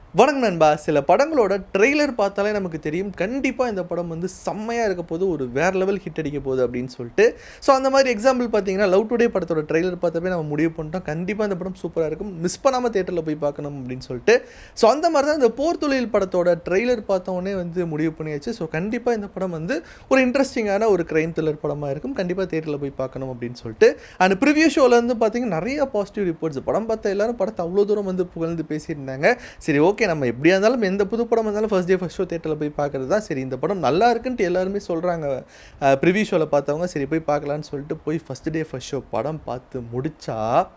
வணக்கம் நண்பா சில படங்களோட ட்ரெய்லர் பார்த்தாலே நமக்கு தெரியும் கண்டிப்பாக இந்த படம் வந்து செம்மையாக இருக்க போது ஒரு வேற லெவல் ஹிட் அடிக்க போகுது அப்படின்னு சொல்லிட்டு ஸோ அந்த மாதிரி எக்ஸாம்பிள் பார்த்தீங்கன்னா லவ் டுடே படத்தோட ட்ரெய்லர் பார்த்தப்பே நம்ம முடிவு பண்ணிட்டோம் கண்டிப்பாக இந்த படம் சூப்பராக இருக்கும் மிஸ் பண்ணாமல் தேட்டரில் போய் பார்க்கணும் அப்படின்னு சொல்லிட்டு ஸோ அந்த மாதிரி தான் இந்த போர் தொழில் படத்தோட ட்ரெய்லர் பார்த்தோன்னே வந்து முடிவு பண்ணியாச்சு ஸோ கண்டிப்பாக இந்த படம் வந்து ஒரு இன்ட்ரெஸ்டிங்கான ஒரு கிரைம் த்ரில்லர் படமாக இருக்கும் கண்டிப்பாக தேட்டரில் போய் பார்க்கணும் அப்படின்னு சொல்லிட்டு அண்ட் ப்ரிவியூ ஷோலேருந்து பார்த்தீங்கன்னா நிறைய பாசிட்டிவ் ரிப்போர்ட்ஸ் படம் பார்த்த எல்லாரும் படத்தை அவ்வளோ தூரம் வந்து புகழ்ந்து பேசியிருந்தாங்க சரி ஓகே நம்ம எப்படியா இருந்தாலும் எந்த புது படம் வந்தாலும் ஃபர்ஸ்ட் டே ஃபர்ஸ்ட் ஷோ தேட்டரில் போய் பார்க்குறது தான் சரி இந்த படம் நல்லா இருக்குன்ட்டு எல்லாருமே சொல்கிறாங்க ப்ரிவியூ ஷோவில் பார்த்தவங்க சரி போய் பார்க்கலான்னு சொல்லிட்டு போய் ஃபர்ஸ்ட் டே ஃபர்ஸ்ட் ஷோ படம் பார்த்து முடிச்சா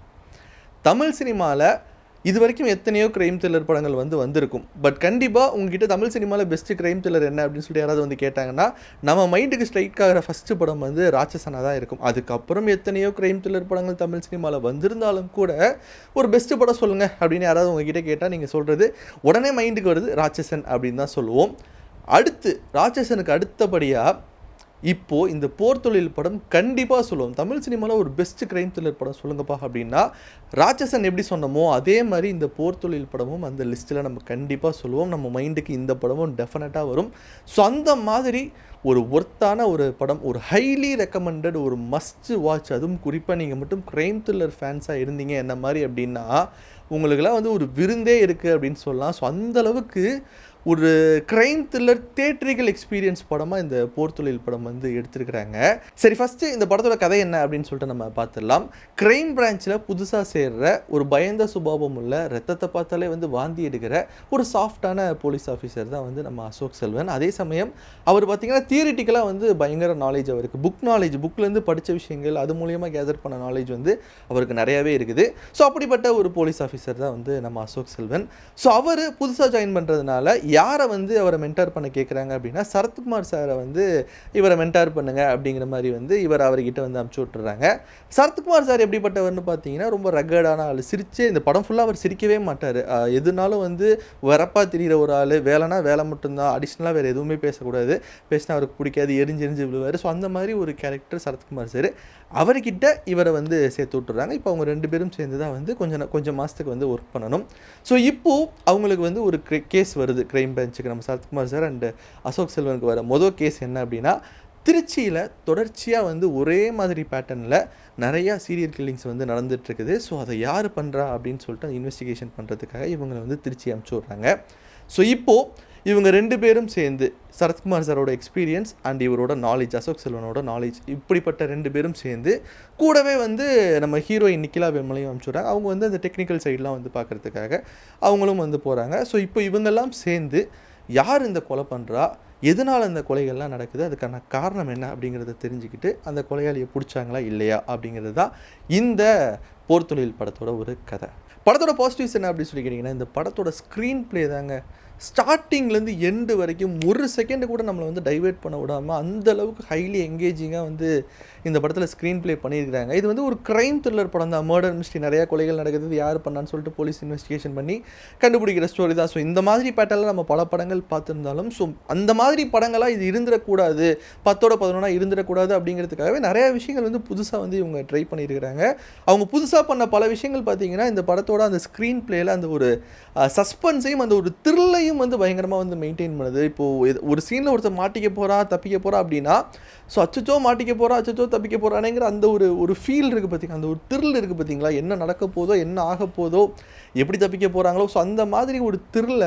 தமிழ் சினிமாவில் இது வரைக்கும் எத்தனையோ கிரைம் த்ரில்லர் படங்கள் வந்து வந்திருக்கும் பட் கண்டிப்பாக உங்ககிட்ட தமிழ் சினிமாவில் பெஸ்ட்டு கிரைம் த்ரில்லர் என்ன அப்படின்னு சொல்லிட்டு யாராவது வந்து கேட்டாங்கன்னா நம்ம மைண்டுக்கு ஸ்ட்ரைக் ஆகிற ஃபஸ்ட்டு படம் வந்து ராட்சசனாக தான் இருக்கும் அதுக்கப்புறம் எத்தனையோ கிரைம் த்ரில்லர் படங்கள் தமிழ் சினிமாவில் வந்திருந்தாலும் கூட ஒரு பெஸ்ட்டு படம் சொல்லுங்கள் அப்படின்னு யாராவது உங்ககிட்ட கேட்டால் நீங்கள் சொல்கிறது உடனே மைண்டுக்கு வருது ராட்சசன் அப்படின்னு தான் சொல்லுவோம் அடுத்து ராட்சசனுக்கு அடுத்தபடியாக இப்போது இந்த போர் தொழில் படம் கண்டிப்பாக சொல்லுவோம் தமிழ் சினிமாவில் ஒரு பெஸ்ட் கிரைம் த்ரில்லர் படம் சொல்லுங்கப்பா அப்படின்னா ராட்சசன் எப்படி சொன்னமோ அதே மாதிரி இந்த போர் தொழில் படமும் அந்த லிஸ்ட்டில் நம்ம கண்டிப்பாக சொல்லுவோம் நம்ம மைண்டுக்கு இந்த படமும் டெஃபினட்டாக வரும் ஸோ அந்த மாதிரி ஒரு ஒர்த்தான ஒரு படம் ஒரு ஹைலி ரெக்கமெண்டட் ஒரு மஸ்ட் வாட்ச் அதுவும் குறிப்பாக நீங்கள் மட்டும் கிரைம் த்ரில்லர் ஃபேன்ஸாக இருந்தீங்க என்ன மாதிரி அப்படின்னா உங்களுக்கெல்லாம் வந்து ஒரு விருந்தே இருக்குது அப்படின்னு சொல்லலாம் ஸோ அந்த அளவுக்கு ஒரு கிரைம் த்ரில்லர் தேட்ரிக்கல் எக்ஸ்பீரியன்ஸ் படமாக இந்த போர் தொழில் படம் வந்து எடுத்திருக்கிறாங்க சரி ஃபஸ்ட்டு இந்த படத்தோட கதை என்ன அப்படின்னு சொல்லிட்டு நம்ம பார்த்துடலாம் கிரைம் பிரான்ச்சில் புதுசாக சேர்ற ஒரு பயந்த சுபாவம் உள்ள ரத்தத்தை பார்த்தாலே வந்து வாந்தி எடுக்கிற ஒரு சாஃப்டான போலீஸ் ஆஃபீஸர் தான் வந்து நம்ம அசோக் செல்வன் அதே சமயம் அவர் பார்த்திங்கன்னா தியரிட்டிக்கலாக வந்து பயங்கர நாலேஜ் அவருக்கு புக் நாலேஜ் புக்லேருந்து படித்த விஷயங்கள் அது மூலியமாக கேதர் பண்ண நாலேஜ் வந்து அவருக்கு நிறையாவே இருக்குது ஸோ அப்படிப்பட்ட ஒரு போலீஸ் ஆஃபீஸர் தான் வந்து நம்ம அசோக் செல்வன் ஸோ அவர் புதுசாக ஜாயின் பண்ணுறதுனால யாரை வந்து அவரை மென்டார் பண்ண கேட்குறாங்க அப்படின்னா சரத்குமார் சாரை வந்து இவரை மென்டார் பண்ணுங்க அப்படிங்கிற மாதிரி வந்து இவர் அவர்கிட்ட வந்து அமுச்சு விட்டுறாங்க சரத்குமார் சார் எப்படிப்பட்டவர்னு பார்த்தீங்கன்னா ரொம்ப ரகடான ஆள் சிரிச்சே இந்த படம் ஃபுல்லாக அவர் சிரிக்கவே மாட்டார் எதுனாலும் வந்து வரப்பாக தெரிகிற ஒரு ஆள் வேலைனா வேலை மட்டும்தான் அடிஷ்னலாக வேறு எதுவுமே பேசக்கூடாது பேசினா அவருக்கு பிடிக்காது எரிஞ்சு எரிஞ்சு விழுவார் ஸோ அந்த மாதிரி ஒரு கேரக்டர் சரத்குமார் சார் அவர்கிட்ட இவரை வந்து சேர்த்து விட்டுறாங்க இப்போ அவங்க ரெண்டு பேரும் சேர்ந்து தான் வந்து கொஞ்சம் கொஞ்சம் மாதத்துக்கு வந்து ஒர்க் பண்ணணும் ஸோ இப்போது அவங்களுக்கு வந்து ஒரு கேஸ் வருது கிரைம் பெஞ்சுக்கு நம்ம சரத்குமார் சார் அண்டு அசோக் செல்வனுக்கு வர மொதல் கேஸ் என்ன அப்படின்னா திருச்சியில் தொடர்ச்சியாக வந்து ஒரே மாதிரி பேட்டர்னில் நிறையா சீரியல் கில்லிங்ஸ் வந்து நடந்துகிட்ருக்குது ஸோ அதை யார் பண்ணுறா அப்படின்னு சொல்லிட்டு அந்த இன்வெஸ்டிகேஷன் பண்ணுறதுக்காக இவங்களை வந்து திருச்சி அமுச்சு விட்றாங்க ஸோ இப்போது இவங்க ரெண்டு பேரும் சேர்ந்து சரத்குமார் சாரோட எக்ஸ்பீரியன்ஸ் அண்ட் இவரோட நாலேஜ் அசோக் செல்வனோட நாலேஜ் இப்படிப்பட்ட ரெண்டு பேரும் சேர்ந்து கூடவே வந்து நம்ம ஹீரோயின் நிக்கிலா வெம்மலையும் அனுப்பிச்சுட்றாங்க அவங்க வந்து அந்த டெக்னிக்கல் சைட்லாம் வந்து பார்க்குறதுக்காக அவங்களும் வந்து போகிறாங்க ஸோ இப்போ இவங்கெல்லாம் சேர்ந்து யார் இந்த கொலை பண்ணுறா எதனால் அந்த கொலைகள்லாம் நடக்குது அதுக்கான காரணம் என்ன அப்படிங்கிறத தெரிஞ்சுக்கிட்டு அந்த கொலையாளியை பிடிச்சாங்களா இல்லையா அப்படிங்கிறது தான் இந்த போர் தொழில் படத்தோட ஒரு கதை படத்தோட பாசிட்டிவ்ஸ் என்ன அப்படின்னு சொல்லி கேட்டிங்கன்னா இந்த படத்தோட ஸ்க்ரீன் ப்ளே தாங்க ஸ்டார்டிங்லேருந்து எண்டு வரைக்கும் ஒரு செகண்டு கூட நம்மளை வந்து டைவெர்ட் பண்ண விடாமல் அந்த அளவுக்கு ஹைலி எங்கேஜிங்காக வந்து இந்த படத்தில் ஸ்க்ரீன் ப்ளே பண்ணியிருக்காங்க இது வந்து ஒரு க்ரைம் த்ரில்லர் படம் தான் மர்டர் மிஸ்ட்ரி நிறையா கொலைகள் நடக்குது யார் பண்ணான்னு சொல்லிட்டு போலீஸ் இன்வெஸ்டிகேஷன் பண்ணி கண்டுபிடிக்கிற ஸ்டோரி தான் ஸோ இந்த மாதிரி பேட்டரில் நம்ம பல படங்கள் பார்த்துருந்தாலும் ஸோ அந்த மாதிரி படங்களாக இது இருந்துடக்கூடாது பத்தோட பதினொன்றா இருந்துடக்கூடாது அப்படிங்கிறதுக்காகவே நிறையா விஷயங்கள் வந்து புதுசாக வந்து இவங்க ட்ரை பண்ணியிருக்கிறாங்க அவங்க புதுசாக பண்ண பல விஷயங்கள் பார்த்தீங்கன்னா இந்த படத்தோட அந்த ஸ்க்ரீன் ப்ளேயில் அந்த ஒரு சஸ்பென்ஸையும் அந்த ஒரு த்ரில்லையும் வந்து பயங்கரமாக வந்து மெயின்டைன் பண்ணுது இப்போது ஒரு சீனில் ஒருத்தர் மாட்டிக்க போகிறா தப்பிக்க போகிறா அப்படின்னா ஸோ அச்சச்சோ மாட்டிக்க போகிறா அச்சச்சோ தப்பிக்க போகிறானேங்கிற அந்த ஒரு ஒரு ஃபீல் இருக்குது பார்த்தீங்களா அந்த ஒரு த்ரில் இருக்குது பார்த்தீங்களா என்ன நடக்க போதோ என்ன ஆக போதோ எப்படி தப்பிக்க போகிறாங்களோ ஸோ அந்த மாதிரி ஒரு த்ரில்லை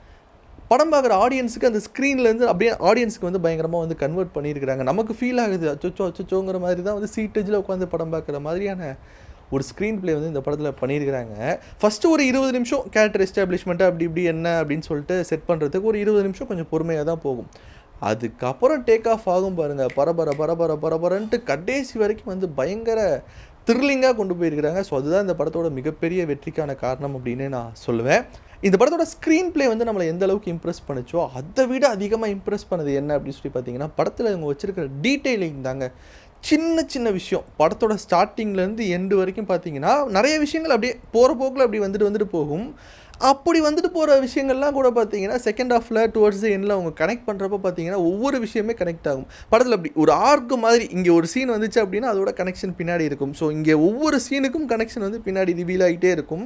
படம் பார்க்குற ஆடியன்ஸுக்கு அந்த ஸ்க்ரீன்லேருந்து அப்படியே ஆடியன்ஸுக்கு வந்து பயங்கரமாக வந்து கன்வெர்ட் பண்ணியிருக்கிறாங்க நமக்கு ஃபீல் ஆகுது அச்சோ அச்சோங்கிற மாதிரி தான் வந்து சீட்டேஜில் உட்காந்து படம் பார்க்குற மாதிரியான ஒரு ஸ்க்ரீன் ப்ளே வந்து இந்த படத்தில் பண்ணியிருக்கிறாங்க ஃபஸ்ட்டு ஒரு இருபது நிமிஷம் கேரக்டர் எஸ்டாப்ளிஷ்மெண்ட்டு அப்படி இப்படி என்ன அப்படின்னு சொல்லிட்டு செட் பண்ணுறதுக்கு ஒரு இருபது நிமிஷம் கொஞ்சம் பொறுமையாக தான் போகும் அதுக்கப்புறம் டேக் ஆஃப் ஆகும் பாருங்கள் பரபர பரபர பரபரன்ட்டு கடைசி வரைக்கும் வந்து பயங்கர த்ரில்லிங்காக கொண்டு போயிருக்கிறாங்க ஸோ அதுதான் இந்த படத்தோட மிகப்பெரிய வெற்றிக்கான காரணம் அப்படின்னு நான் சொல்லுவேன் இந்த படத்தோட ஸ்க்ரீன் ப்ளே வந்து நம்மளை எந்த அளவுக்கு இம்ப்ரெஸ் பண்ணுச்சோ அதை விட அதிகமாக இம்ப்ரெஸ் பண்ணது என்ன அப்படின்னு சொல்லி பார்த்தீங்கன்னா படத்தில் இவங்க வச்சுருக்கிற டீட்டெயிலிங் தாங்க சின்ன சின்ன விஷயம் படத்தோட ஸ்டார்டிங்லேருந்து எண்டு வரைக்கும் பார்த்தீங்கன்னா நிறைய விஷயங்கள் அப்படியே போகிற போக்கில் அப்படி வந்துட்டு வந்துட்டு போகும் அப்படி வந்துட்டு போகிற விஷயங்கள்லாம் கூட பார்த்தீங்கன்னா செகண்ட் ஹாஃபில் டுவர்ட்ஸ் எண்டில் அவங்க கனெக்ட் பண்ணுறப்ப பார்த்தீங்கன்னா ஒவ்வொரு விஷயமே கனெக்ட் ஆகும் படத்தில் அப்படி ஒரு ஆர்க்கு மாதிரி இங்கே ஒரு சீன் வந்துச்சு அப்படின்னா அதோட கனெக்ஷன் பின்னாடி இருக்கும் ஸோ இங்கே ஒவ்வொரு சீனுக்கும் கனெக்ஷன் வந்து பின்னாடி ரிவீல் ஆகிட்டே இருக்கும்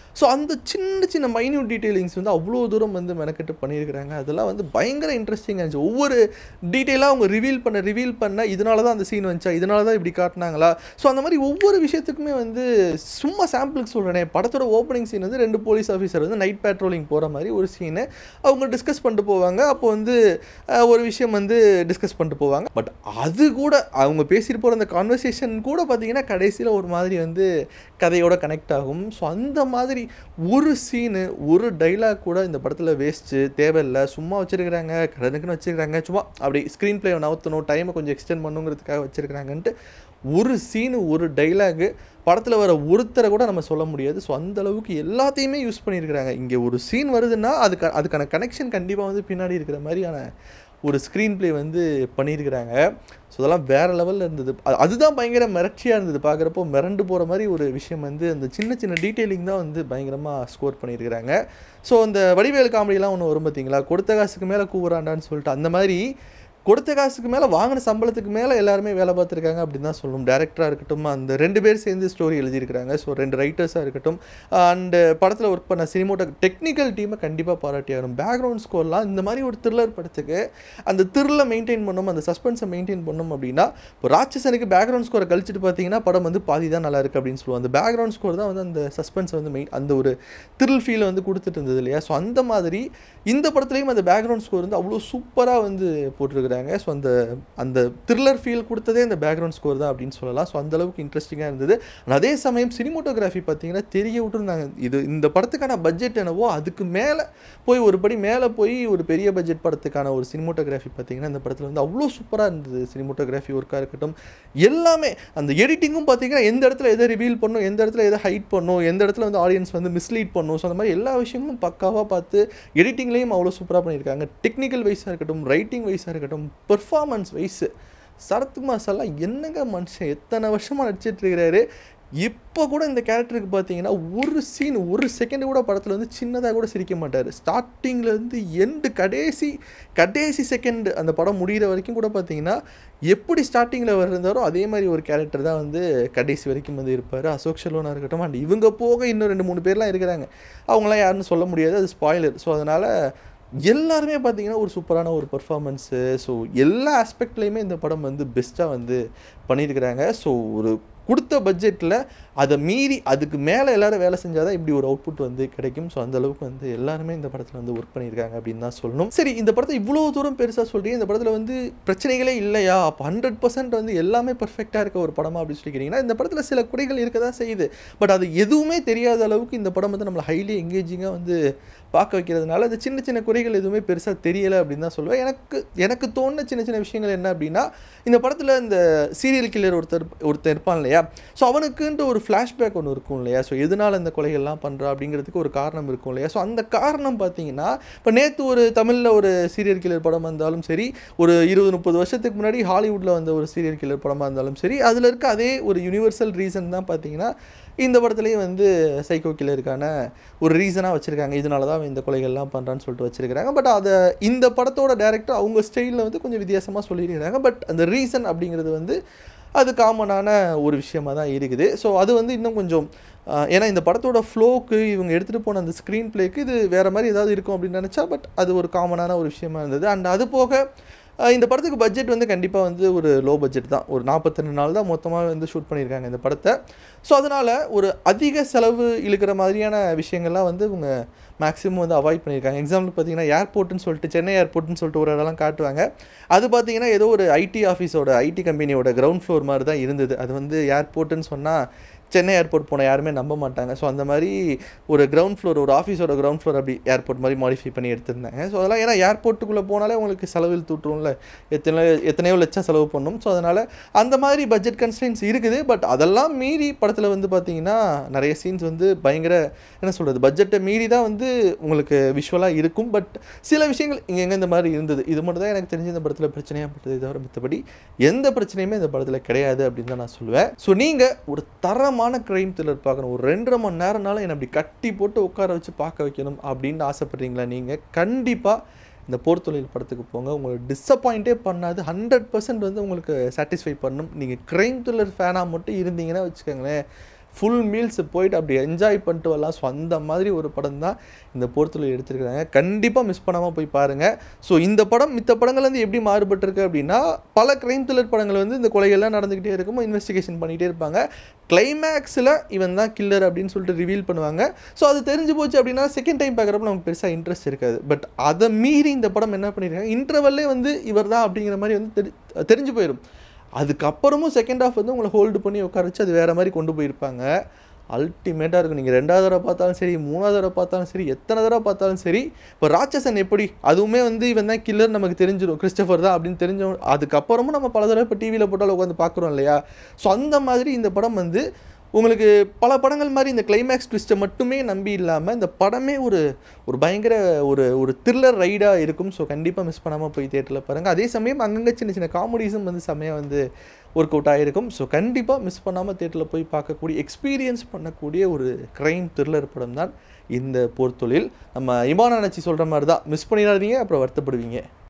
ஸோ அந்த சின்ன சின்ன மைன்யூட் டீட்டெயிலிங்ஸ் வந்து அவ்வளோ தூரம் வந்து மெனக்கெட்டு பண்ணியிருக்கிறாங்க அதெல்லாம் வந்து பயங்கர இன்ட்ரெஸ்டிங்காக இருந்துச்சு ஒவ்வொரு டீட்டெயிலாக அவங்க ரிவீல் பண்ண ரிவீல் பண்ண இதனால தான் அந்த சீன் வந்துச்சா இதனால தான் இப்படி காட்டினாங்களா ஸோ அந்த மாதிரி ஒவ்வொரு விஷயத்துக்குமே வந்து சும்மா சாம்பிளுக்கு சொல்கிறேனே படத்தோட ஓப்பனிங் சீன் வந்து ரெண்டு போலீஸ் ஆஃபீஸர் வந்து நைட் பேட்ரோலிங் போகிற மாதிரி ஒரு சீனு அவங்க டிஸ்கஸ் பண்ணிட்டு போவாங்க அப்போ வந்து அஹ், ஒரு விஷயம் வந்து டிஸ்கஸ் பண்ணிட்டு போவாங்க பட் அது கூட அவங்க பேசிட்டு போகிற அந்த கான்வர்சேஷன் கூட பார்த்தீங்கன்னா கடைசியில் ஒரு மாதிரி வந்து கதையோட கனெக்ட் ஆகும் ஸோ அந்த மாதிரி ஒரு சீனு ஒரு டைலாக் கூட இந்த படத்தில் வேஸ்ட்டு தேவையில்லை சும்மா வச்சுருக்கிறாங்க கடனுக்குன்னு வச்சுருக்காங்க சும்மா அப்படி ஸ்க்ரீன் பிளே நவுத்தணும் டைமை கொஞ்சம் எக்ஸ்டெண்ட் பண்ணுங்கிறதுக்காக வச்சுருக்கிறாங்கன்ட்டு ஒரு சீனு ஒரு டைலாகு படத்தில் வர ஒருத்தரை கூட நம்ம சொல்ல முடியாது ஸோ அந்த அளவுக்கு எல்லாத்தையுமே யூஸ் பண்ணியிருக்கிறாங்க இங்கே ஒரு சீன் வருதுன்னா அதுக்கு அதுக்கான கனெக்ஷன் கண்டிப்பாக வந்து பின்னாடி இருக்கிற மாதிரியான ஒரு ஸ்க்ரீன் ப்ளே வந்து பண்ணியிருக்கிறாங்க ஸோ அதெல்லாம் வேறு லெவலில் இருந்தது அது- அதுதான் பயங்கர மிரட்சியாக இருந்தது பார்க்குறப்போ மிரண்டு போகிற மாதிரி ஒரு விஷயம் வந்து அந்த சின்ன சின்ன டீட்டெயிலிங் தான் வந்து பயங்கரமாக ஸ்கோர் பண்ணியிருக்கிறாங்க ஸோ அந்த வடிவேல் காமெடிலாம் ஒன்று வரும் பார்த்தீங்களா கொடுத்த காசுக்கு மேலே கூவுறாண்டான்னு சொல்லிட்டு அந்த மாதிரி கொடுத்த காசுக்கு மேலே வாங்கின சம்பளத்துக்கு மேலே எல்லாருமே வேலை பார்த்துருக்காங்க அப்படின்னு தான் சொல்லணும் டேரக்டராக இருக்கட்டும் அந்த ரெண்டு பேர் சேர்ந்து ஸ்டோரி எழுதியிருக்கிறாங்க ஸோ ரெண்டு ரைட்டர்ஸாக இருக்கட்டும் அண்டு படத்தில் ஒர்க் பண்ண சினிமோட்டோ டெக்னிக்கல் டீமை கண்டிப்பாக பாராட்டி ஆகணும் பேக்ரவுண்ட் ஸ்கோர்லாம் இந்த மாதிரி ஒரு த்ரில்லர் படத்துக்கு அந்த த்ரில்லை மெயின்டைன் பண்ணணும் அந்த சஸ்பென்ஸை மெயின்டைன் பண்ணணும் அப்படின்னா இப்போ ராட்சசனுக்கு பேக்ரவுண்ட் ஸ்கோரை கழிச்சிட்டு பார்த்தீங்கன்னா படம் வந்து பாதி தான் நல்லா இருக்குது அப்படின்னு சொல்லுவோம் அந்த பேக்ரவுண்ட் ஸ்கோர் தான் வந்து அந்த சஸ்பென்ஸ் வந்து மெயின் அந்த ஒரு த்ரில் ஃபீலை வந்து கொடுத்துட்டு இருந்தது இல்லையா ஸோ அந்த மாதிரி இந்த படத்துலையும் அந்த பேக்ரவுண்ட் ஸ்கோர் வந்து அவ்வளோ சூப்பராக வந்து போட்டிருக்கிறாங்க ஸோ அந்த அந்த த்ரில்லர் ஃபீல் கொடுத்ததே அந்த பேக்ரவுண்ட் ஸ்கோர் தான் அப்படின்னு சொல்லலாம் ஸோ அந்த அளவுக்கு இன்ட்ரெஸ்டிங்காக இருந்தது And அதே சமயம் சினிமோட்டோகிராஃபி பார்த்தீங்கன்னா தெரிய விட்டுருந்தாங்க இது இந்த படத்துக்கான பட்ஜெட் என்னவோ அதுக்கு மேலே போய் ஒரு படி மேலே போய் ஒரு பெரிய பட்ஜெட் படத்துக்கான ஒரு சினிமோட்டோகிராஃபி பார்த்தீங்கன்னா இந்த படத்தில் வந்து அவ்வளோ சூப்பராக இருந்தது சினிமோட்டோகிராஃபி ஒர்க்காக இருக்கட்டும் எல்லாமே அந்த எடிட்டிங்கும் பார்த்தீங்கன்னா எந்த இடத்துல எதை ரிவீல் பண்ணும் எந்த இடத்துல எதை ஹைட் பண்ணும் எந்த இடத்துல வந்து ஆடியன்ஸ் வந்து மிஸ்லீட் பண்ணும் ஸோ அந்த மாதிரி எல்லா விஷயங்களும் பக்காவாக பார்த்து எடிட்டிங்லேயும் அவ்வளோ சூப்பராக பண்ணியிருக்காங்க டெக்னிக்கல் வைஸாக இருக்கட்டும் ரைட்டிங் வைஸாக இருக்கட்டும் பெர்ஃபார்மன்ஸ் வைஸ் சரத்குமார் சார்லாம் என்னங்க மனுஷன் எத்தனை வருஷமாக நடிச்சிட்டு இருக்கிறாரு இப்போ கூட இந்த கேரக்டருக்கு பார்த்தீங்கன்னா ஒரு சீன் ஒரு செகண்ட் கூட படத்தில் வந்து சின்னதாக கூட சிரிக்க மாட்டார் ஸ்டார்டிங்லேருந்து எண்டு கடைசி கடைசி செகண்ட் அந்த படம் முடிகிற வரைக்கும் கூட பார்த்தீங்கன்னா எப்படி ஸ்டார்டிங்கில் இருந்தாரோ அதே மாதிரி ஒரு கேரக்டர் தான் வந்து கடைசி வரைக்கும் வந்து இருப்பார் அசோக் செல்வனாக இருக்கட்டும் அண்ட் இவங்க போக இன்னும் ரெண்டு மூணு பேர்லாம் இருக்கிறாங்க அவங்களாம் யாருன்னு சொல்ல முடியாது அது ஸ்பாயிலர் ஸோ அதனால் எல்லாருமே பார்த்தீங்கன்னா ஒரு சூப்பரான ஒரு பர்ஃபார்மன்ஸு ஸோ எல்லா ஆஸ்பெக்ட்லேயுமே இந்த படம் வந்து பெஸ்ட்டாக வந்து பண்ணியிருக்கிறாங்க ஸோ ஒரு கொடுத்த பட்ஜெட்டில் அதை மீறி அதுக்கு மேலே எல்லாரும் வேலை செஞ்சால் தான் இப்படி ஒரு அவுட்புட் வந்து கிடைக்கும் ஸோ அந்த அளவுக்கு வந்து எல்லாருமே இந்த படத்தில் வந்து ஒர்க் பண்ணியிருக்காங்க அப்படின்னு தான் சொல்லணும் சரி இந்த படத்தை இவ்வளோ தூரம் பெருசாக சொல்கிறீங்க இந்த படத்தில் வந்து பிரச்சனைகளே இல்லையா அப்போ ஹண்ட்ரட் பர்சன்ட் வந்து எல்லாமே பர்ஃபெக்டாக இருக்க ஒரு படமா அப்படின்னு சொல்லி கேட்டிங்கன்னா இந்த படத்தில் சில குறைகள் இருக்க தான் செய்யுது பட் அது எதுவுமே தெரியாத அளவுக்கு இந்த படம் வந்து நம்மளை ஹைலி எங்கேஜிங்காக வந்து பார்க்க வைக்கிறதுனால அந்த சின்ன சின்ன குறைகள் எதுவுமே பெருசாக தெரியலை அப்படின்னு தான் சொல்லுவேன் எனக்கு எனக்கு தோணுன சின்ன சின்ன விஷயங்கள் என்ன அப்படின்னா இந்த படத்தில் இந்த சீரியல் கில்லர் ஒருத்தர் ஒருத்தர் இருப்பான் இல்லையா ஸோ அவனுக்குன்ட்டு ஒரு ஃப்ளாஷ்பேக் ஒன்று இருக்கும் இல்லையா ஸோ எதனால் இந்த கொலைகள்லாம் பண்ணுறா அப்படிங்கிறதுக்கு ஒரு காரணம் இருக்கும் இல்லையா ஸோ அந்த காரணம் பார்த்தீங்கன்னா இப்போ நேற்று ஒரு தமிழில் ஒரு சீரியல் கில்லர் படம் வந்தாலும் சரி ஒரு இருபது முப்பது வருஷத்துக்கு முன்னாடி ஹாலிவுட்டில் வந்த ஒரு சீரியல் கில்லர் படமாக இருந்தாலும் சரி அதில் இருக்க அதே ஒரு யுனிவர்சல் ரீசன் தான் பார்த்தீங்கன்னா இந்த படத்துலேயும் வந்து சைக்கோ கில்லருக்கான ஒரு ரீசனாக வச்சுருக்காங்க இதனால தான் அவன் இந்த கொலைகள்லாம் பண்ணுறான்னு சொல்லிட்டு வச்சுருக்காங்க பட் அதை இந்த படத்தோட டேரக்டர் அவங்க ஸ்டைலில் வந்து கொஞ்சம் வித்தியாசமாக சொல்லியிருக்கிறாங்க பட் அந்த ரீசன் அப்படிங்கிறது வந்து அது காமனான ஒரு விஷயமா தான் இருக்குது ஸோ அது வந்து இன்னும் கொஞ்சம் ஆஹ், ஏன்னா இந்த படத்தோட ஃப்ளோக்கு இவங்க எடுத்துகிட்டு போன அந்த ஸ்க்ரீன் பிளேக்கு இது வேறு மாதிரி ஏதாவது இருக்கும் அப்படின்னு நினச்சா பட் அது ஒரு காமனான ஒரு விஷயமா இருந்தது அண்ட் அது போக ஆஹ், இந்த படத்துக்கு பட்ஜெட் வந்து கண்டிப்பாக வந்து ஒரு லோ பட்ஜெட் தான் ஒரு நாற்பத்தி நாள் தான் மொத்தமாக வந்து ஷூட் பண்ணியிருக்காங்க இந்த படத்தை ஸோ அதனால் ஒரு அதிக செலவு இழுக்கிற மாதிரியான விஷயங்கள்லாம் வந்து இவங்க மேக்ஸிமம் வந்து அவாய்ட் பண்ணியிருக்காங்க எக்ஸாம்பிள் பார்த்தீங்கன்னா ஏர்போர்ட்னு சொல்லிட்டு சென்னை ஏர்போர்ட்னு சொல்லிட்டு ஒரு இடம்லாம் காட்டுவாங்க அது பார்த்தீங்கன்னா ஏதோ ஒரு ஐடி ஆஃபீஸோட ஐடி கம்பெனியோட கிரவுண்ட் ஃப்ளோர் மாதிரி தான் இருந்தது அது வந்து ஏர்போர்ட்டுன்னு சொன்னால் சென்னை ஏர்போர்ட் போன யாருமே நம்ப மாட்டாங்க ஸோ அந்த மாதிரி ஒரு கிரவுண்ட் ஃப்ளோர் ஒரு ஆஃபீஸோட கிரவுண்ட் ஃப்ளோர் அப்படி ஏர்போர்ட் மாதிரி மாடிஃபை பண்ணி எடுத்திருந்தாங்க ஸோ அதெல்லாம் ஏன்னா ஏர்போர்ட்டுக்குள்ளே போனாலே உங்களுக்கு செலவில் தூட்டுரும்ல எத்தனை எத்தனையோ லட்சம் செலவு பண்ணும் ஸோ அதனால் அந்த மாதிரி பட்ஜெட் கன்ஸ்டன்ஸ் இருக்குது பட் அதெல்லாம் மீறி படத்தில் வந்து பார்த்தீங்கன்னா நிறைய சீன்ஸ் வந்து பயங்கர என்ன சொல்கிறது பட்ஜெட்டை மீறி தான் வந்து உங்களுக்கு விஷுவலாக இருக்கும் பட் சில விஷயங்கள் இங்கே எங்கே இந்த மாதிரி இருந்தது இது மட்டும் தான் எனக்கு தெரிஞ்ச இந்த படத்தில் பிரச்சனையாக பட்டது தவிர மற்றபடி எந்த பிரச்சனையுமே இந்த படத்தில் கிடையாது அப்படின்னு தான் நான் சொல்லுவேன் ஸோ நீங்கள் ஒரு தரமான க்ரைம் த்ரில்லர் பார்க்கணும் ஒரு ரெண்டரை மணி நேரம்னாலும் என்னை அப்படி கட்டி போட்டு உட்கார வச்சு பார்க்க வைக்கணும் அப்படின்னு ஆசைப்படுறீங்களா நீங்கள் கண்டிப்பாக இந்த போர் தொழில் படத்துக்கு போங்க உங்களை டிசப்பாயிண்ட்டே பண்ணாது ஹண்ட்ரட் பர்சன்ட் வந்து உங்களுக்கு சாட்டிஸ்ஃபை பண்ணும் நீங்கள் க்ரைம் த்ரில்லர் ஃபேனாக மட்டும் இருந்தீங்கன்னா வச்சுக்கோங்களேன் ஃபுல் மீல்ஸ் போயிட்டு அப்படி என்ஜாய் பண்ணிட்டு வரலாம் ஸோ அந்த மாதிரி ஒரு படம் தான் இந்த போர்த்தொழில் எடுத்திருக்கிறாங்க கண்டிப்பாக மிஸ் பண்ணாமல் போய் பாருங்கள் ஸோ இந்த படம் மித்த படங்கள்லேருந்து எப்படி மாறுபட்டிருக்கு அப்படின்னா பல கிரைம் த்ரில்லர் படங்கள் வந்து இந்த கொலைகள்லாம் நடந்துக்கிட்டே இருக்கும் இன்வெஸ்டிகேஷன் பண்ணிகிட்டே இருப்பாங்க கிளைமேக்ஸில் இவன் தான் கில்லர் அப்படின்னு சொல்லிட்டு ரிவீல் பண்ணுவாங்க ஸோ அது தெரிஞ்சு போச்சு அப்படின்னா செகண்ட் டைம் பார்க்குறப்ப நமக்கு பெருசாக இன்ட்ரெஸ்ட் இருக்காது பட் அதை மீறி இந்த படம் என்ன பண்ணியிருக்காங்க இன்டர்வல்லே வந்து இவர் தான் அப்படிங்கிற மாதிரி வந்து தெரி தெரிஞ்சு போயிடும் அதுக்கப்புறமும் செகண்ட் ஹாஃப் வந்து உங்களை ஹோல்டு பண்ணி உட்கார வச்சு அது வேறு மாதிரி கொண்டு போயிருப்பாங்க அல்டிமேட்டாக இருக்கும் நீங்கள் ரெண்டாவது தடவை பார்த்தாலும் சரி மூணாவது தடவை பார்த்தாலும் சரி எத்தனை தடவை பார்த்தாலும் சரி இப்போ ராட்சசன் எப்படி அதுவுமே வந்து இவன் தான் கில்லர் நமக்கு தெரிஞ்சிடும் கிறிஸ்டபர் தான் அப்படின்னு தெரிஞ்ச அதுக்கப்புறமும் நம்ம பல தடவை இப்போ டிவியில் போட்டாலும் உட்காந்து பார்க்குறோம் இல்லையா ஸோ அந்த மாதிரி இந்த படம் வந்து உங்களுக்கு பல படங்கள் மாதிரி இந்த கிளைமேக்ஸ் ட்விஸ்ட்டை மட்டுமே நம்பி இல்லாமல் இந்த படமே ஒரு ஒரு பயங்கர ஒரு ஒரு த்ரில்லர் ரைடாக இருக்கும் ஸோ கண்டிப்பாக மிஸ் பண்ணாமல் போய் தேட்டரில் பாருங்கள் அதே சமயம் அங்கங்கே சின்ன சின்ன காமெடிஸும் வந்து செம்மையாக வந்து ஒர்க் அவுட் ஆகிருக்கும் ஸோ கண்டிப்பாக மிஸ் பண்ணாமல் தேட்டரில் போய் பார்க்கக்கூடிய எக்ஸ்பீரியன்ஸ் பண்ணக்கூடிய ஒரு க்ரைம் த்ரில்லர் படம் தான் இந்த போர்த்தொழில் நம்ம இமான நினச்சி சொல்கிற மாதிரி தான் மிஸ் பண்ணிடாதீங்க அப்புறம் வருத்தப்படுவீங்க